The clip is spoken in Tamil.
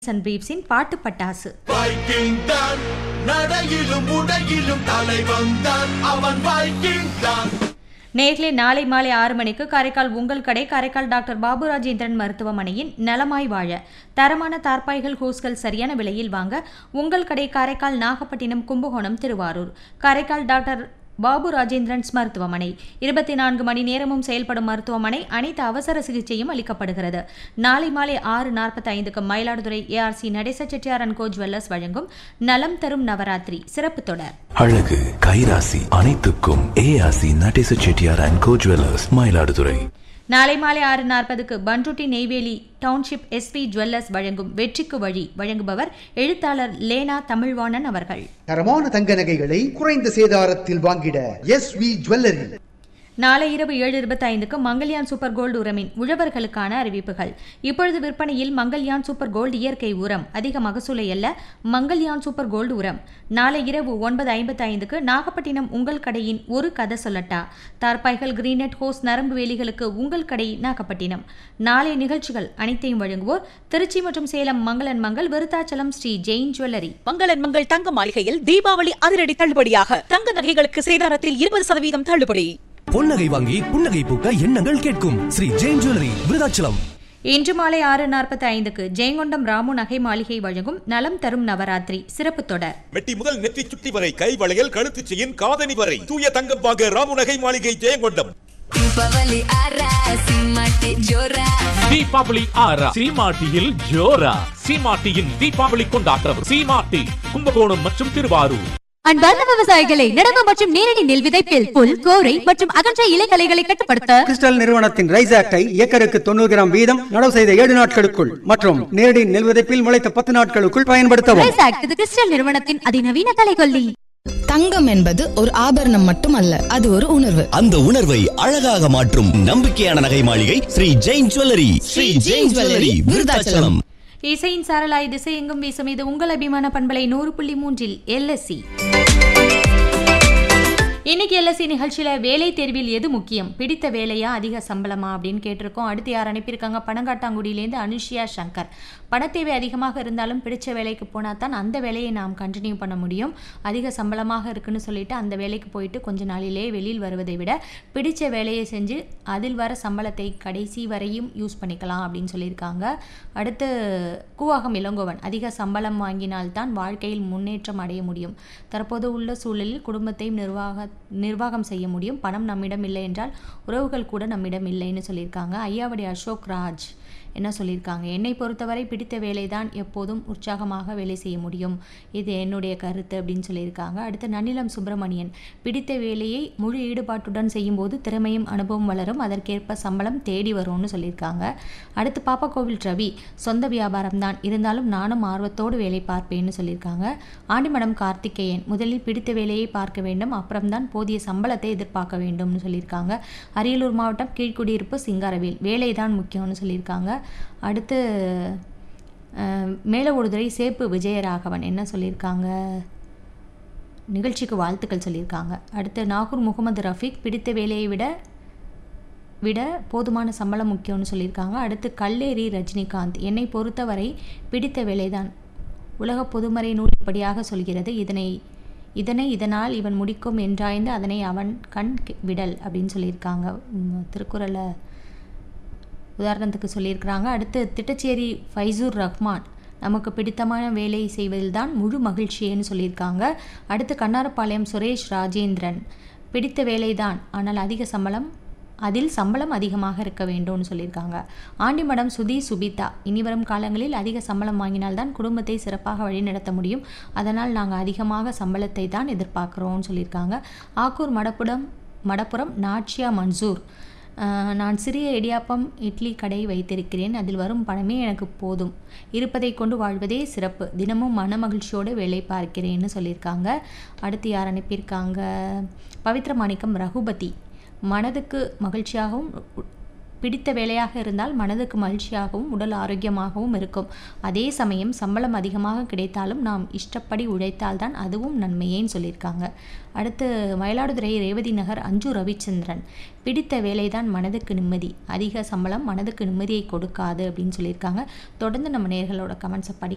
அண்ட் பிரீப்ஸின் பாட்டு பட்டாசு வைக்கிங் தான் நடையிலும் உடையிலும் தலைவன் தான் அவன் வைக்கிங் தான் நேர்களே நாளை மாலை ஆறு மணிக்கு காரைக்கால் உங்கள் கடை காரைக்கால் டாக்டர் பாபு ராஜேந்திரன் மருத்துவமனையின் நலமாய் வாழ தரமான தார்பாய்கள் ஹோஸ்கள் சரியான விலையில் வாங்க உங்கள் கடை காரைக்கால் நாகப்பட்டினம் கும்பகோணம் திருவாரூர் காரைக்கால் டாக்டர் பாபு ராஜேந்திரன்ஸ் மருத்துவமனை இருபத்தி நான்கு மணி நேரமும் செயல்படும் மருத்துவமனை அனைத்து அவசர சிகிச்சையும் அளிக்கப்படுகிறது நாளை மாலை ஆறு நாற்பத்தி ஐந்துக்கு மயிலாடுதுறை ஏஆர்சி நடேச செட்டியார் அண்ட் கோ ஜுவல்லர்ஸ் வழங்கும் நலம் தரும் நவராத்திரி சிறப்பு தொடர் அழகு கைராசி அனைத்துக்கும் ARC Natesa Chettiar and co jewellers Mayiladuthurai நாளை மாலை ஆறு நாற்பதுக்கு Panruti Neyveli township SV jewellers வழங்கும் வெற்றிக்கு வழி வழங்குபவர் எழுத்தாளர் லேனா தமிழ்வாணன் அவர்கள் தரமான தங்க நகைகளை குறைந்த சேதாரத்தில் வாங்கிட எஸ் வி ஜுவல்லரி நாளை இரவு ஏழு இருபத்தி ஐந்துக்கு மங்கல்யான் சூப்பர் கோல்டு உரமின் உழவர்களுக்கான அறிவிப்புகள் இப்பொழுது விற்பனையில் மங்கல்யான் சூப்பர் கோல்டு இயற்கை உரம் அதிக மகசூலை அல்ல மங்கல்யான் சூப்பர் கோல்டு உரம் நாளை இரவு ஒன்பது ஐம்பத்தி ஐந்துக்கு நாகப்பட்டினம் உங்கள் கடையின் ஒரு கதை சொல்லட்டா தார்பாய்கள் கிரீனெட் ஹோஸ் நரம்பு வேலிகளுக்கு உங்கள் கடை நாகப்பட்டினம் நாளை நிகழ்ச்சிகள் அனைத்தையும் வழங்குவோர் திருச்சி மற்றும் சேலம் மங்களன் மங்கள் விருத்தாச்சலம் ஸ்ரீ ஜெயின் ஜுவல்லரி மங்களன் மங்கள் தங்க மாளிகையில் தீபாவளி அதிரடி தள்ளுபடியாக தங்க நகைகளுக்கு சேதாரத்தில் இருபது சதவீதம் தள்ளுபடி பொன்னகை வாங்கி புன்னகை பூக்க எண்ணங்கள் கேட்கும் ஸ்ரீ ஜெயின் ஜுவல்லரி விருதாச்சலம் இன்று மாலை ஆறு நாற்பத்தி ஐந்துக்கு ஜெயங்கொண்டம் ராமு நகை மாளிகை வழங்கும் நலம் தரும் நவராத்திரி சிறப்பு தொடர் மெட்டி முதல் நெற்றி சுட்டி வரை கை வளையல் கழுத்து செயின் காதணி வரை தூய தங்கம் வாங்க ராமுநகை மாளிகை ஜெயங்கொண்டம் ದೀಪಾವಳಿ ಆರ ಸಿಂಹಕ್ಕೆ ಜೋರ தீபாவளி ஆறா சீமாட்டியில் ஜோரா சீமாட்டியின் தீபாவளி கொண்டாட்டம் சீமாட்டி கும்பகோணம் மற்றும் திருவாரூர் அன்பார்ந்த விவசாயிகளை நடவு மற்றும் நேரடி நெல் விதைப்பில் புல் கோரை மற்றும் அகன்ற இலைகளைகளை கட்டுப்படுத்த கிறிஸ்டல் நிறுவனத்தின் ரைஸ் ஆக்டை ஏக்கருக்கு தொண்ணூறு கிராம் வீதம் நடவு செய்த ஏழு நாட்களுக்குள் மற்றும் நேரடி நெல் விதைப்பில் முளைத்த பத்து நாட்களுக்குள் பயன்படுத்தவும் ரைஸ் ஆக்ட் இது கிறிஸ்டல் நிறுவனத்தின் அதிநவீன கலைகொல்லி தங்கம் என்பது ஒரு ஆபரணம் மட்டுமல்ல அது ஒரு உணர்வு அந்த உணர்வை அழகாக மாற்றும் நம்பிக்கையான நகை மாளிகை ஸ்ரீ ஜெயின் ஜுவல்லரி ஸ்ரீ ஜெயின் ஜுவல்லரி விருதாச்சலம் இசையின் சாரலாய் திசை எங்கும் வீசும் இது உங்கள் அபிமான பண்பலை நூறு புள்ளி மூன்றில் எல்எஸ்சி இன்னைக்கு எல்எஸ்சி நிகழ்ச்சியில வேலை தேர்வில் எது முக்கியம் பிடித்த வேலையா அதிக சம்பளமா அப்படின்னு கேட்டிருக்கோம் அடுத்து யார் அனுப்பியிருக்காங்க பனங்காட்டாங்குடியிலேருந்து அனுஷியா சங்கர் பணத்தேவை அதிகமாக இருந்தாலும் பிடிச்ச வேலைக்கு போனால் தான் அந்த வேலையை நாம் கண்டினியூ பண்ண முடியும் அதிக சம்பளமாக இருக்குன்னு சொல்லிட்டு அந்த வேலைக்கு போயிட்டு கொஞ்ச நாளிலே வெளியில் வருவதை விட பிடிச்ச வேலையை செஞ்சு அதில் வர சம்பளத்தை கடைசி வரையும் யூஸ் பண்ணிக்கலாம் அப்படின்னு சொல்லியிருக்காங்க அடுத்து கூவாகம் இளங்கோவன் அதிக சம்பளம் வாங்கினால்தான் வாழ்க்கையில் முன்னேற்றம் அடைய முடியும் தற்போது உள்ள சூழலில் குடும்பத்தையும் நிர்வாக நிர்வாகம் செய்ய முடியும் பணம் நம்மிடம் இல்லை என்றால் உறவுகள் கூட நம்மிடம் இல்லைன்னு சொல்லியிருக்காங்க ஐயாவடி அசோக் ராஜ் என்ன சொல்லியிருக்காங்க என்னை பொறுத்தவரை பிடித்த வேலை தான் எப்போதும் உற்சாகமாக வேலை செய்ய முடியும் இது என்னுடைய கருத்து அப்படின்னு சொல்லியிருக்காங்க அடுத்து நன்னிலம் சுப்பிரமணியன் பிடித்த வேலையை முழு ஈடுபாட்டுடன் செய்யும்போது திறமையும் அனுபவம் வளரும் அதற்கேற்ப சம்பளம் தேடி வரும்னு சொல்லியிருக்காங்க அடுத்து பாப்பாக்கோவில் ரவி சொந்த வியாபாரம் தான் இருந்தாலும் நானும் ஆர்வத்தோடு வேலை பார்ப்பேன்னு சொல்லியிருக்காங்க ஆண்டிமடம் கார்த்திகேயன் முதலில் பிடித்த வேலையை பார்க்க வேண்டும் அப்புறம்தான் போதிய சம்பளத்தை எதிர்பார்க்க வேண்டும்னு சொல்லியிருக்காங்க அரியலூர் மாவட்டம் கீழ்குடியிருப்பு சிங்காரவேல் வேலை தான் முக்கியம்னு சொல்லியிருக்காங்க அடுத்து அஹ், மேலவொடுதுறை சேப்பு விஜயராகவன் என்ன சொல்லியிருக்காங்க நிகழ்ச்சிக்கு வாழ்த்துக்கள் சொல்லியிருக்காங்க அடுத்து நாகூர் முகமது ரஃபீக் பிடித்த வேலையை விட விட போதுமான சம்பளம் முக்கியம்னு சொல்லியிருக்காங்க அடுத்து கல்லேரி ரஜினிகாந்த் என்னை பொறுத்தவரை பிடித்த வேலைதான் உலக பொதுமறை நூல் இப்படியாக சொல்கிறது இதனை இதனை இதனால் இவன் முடிக்கும் என்றாய்ந்து அதனை அவன் கண் கெ- விடல் அப்படின்னு சொல்லியிருக்காங்க உம், திருக்குறளை உதாரணத்துக்கு சொல்லியிருக்கிறாங்க அடுத்து திட்டச்சேரி ஃபைசூர் ரஹ்மான் நமக்கு பிடித்தமான வேலை செய்வதில்தான் முழு மகிழ்ச்சியேன்னு சொல்லியிருக்காங்க அடுத்து கண்ணாரப்பாளையம் சுரேஷ் ராஜேந்திரன் பிடித்த வேலைதான் ஆனால் அதிக சம்பளம் அதில் சம்பளம் அதிகமாக இருக்க வேண்டும்னு சொல்லியிருக்காங்க ஆண்டிமடம் சுதி சுபிதா இனி வரும் காலங்களில் அதிக சம்பளம் வாங்கினால்தான் குடும்பத்தை சிறப்பாக வழிநடத்த முடியும் அதனால் நாங்கள் அதிகமாக சம்பளத்தை தான் எதிர்பார்க்குறோம்னு சொல்லியிருக்காங்க ஆக்கூர் மடப்புடம் மடப்புறம் நாட்சியா மன்சூர் ஆஹ், நான் சிறிய இடியாப்பம் இட்லி கடை வைத்திருக்கிறேன் அதில் வரும் பணமே எனக்கு போதும் இருப்பதை கொண்டு வாழ்வதே சிறப்பு தினமும் மன மகிழ்ச்சியோடு வேலை பார்க்கிறேன்னு சொல்லியிருக்காங்க அடுத்து யார் அனுப்பியிருக்காங்க பவித்ர மாணிக்கம் ரகுபதி மனதுக்கு மகிழ்ச்சியாகவும் உ- பிடித்த வேலையாக இருந்தால் மனதுக்கு மகிழ்ச்சியாகவும் உடல் ஆரோக்கியமாகவும் இருக்கும் அதே சமயம் சம்பளம் அதிகமாக கிடைத்தாலும் நாம் இஷ்டப்படி உழைத்தால்தான் அதுவும் நன்மையேன்னு சொல்லியிருக்காங்க அடுத்து மயிலாடுதுறை ரேவதி நகர் அஞ்சு ரவிச்சந்திரன் பிடித்த வேலைதான் மனதுக்கு நிம்மதி அதிக சம்பளம் மனதுக்கு நிம்மதியை கொடுக்காது அப்படின்னு சொல்லியிருக்காங்க தொடர்ந்து நம்ம நேர்களோட கமெண்ட்ஸை படி